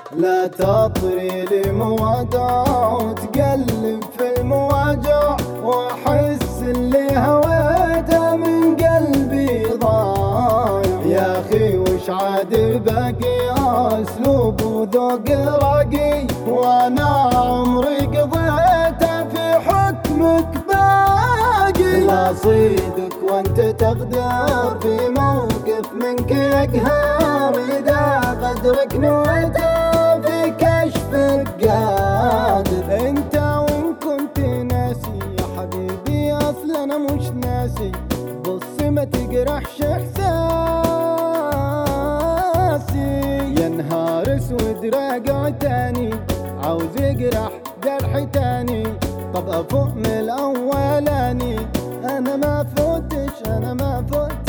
لا تطري لي مواجع وتقلب في المواجع واحس اللي هويته من قلبي ضايع يا اخي وش عاد باقي اسلوب وذوق راقي وانا عمري قضيته في حكمك باقي لا صيدك وانت تقدر في موقف منك يقهر اذا قدرك نويته في كشفك قادر انت وان كنت ناسي يا حبيبي اصلا انا مش ناسي بص ما تجرحش احساسي يا نهار اسود راجع تاني عاوز يجرح جرح تاني طب افوق من الاولاني انا ما فوتش انا ما فوتش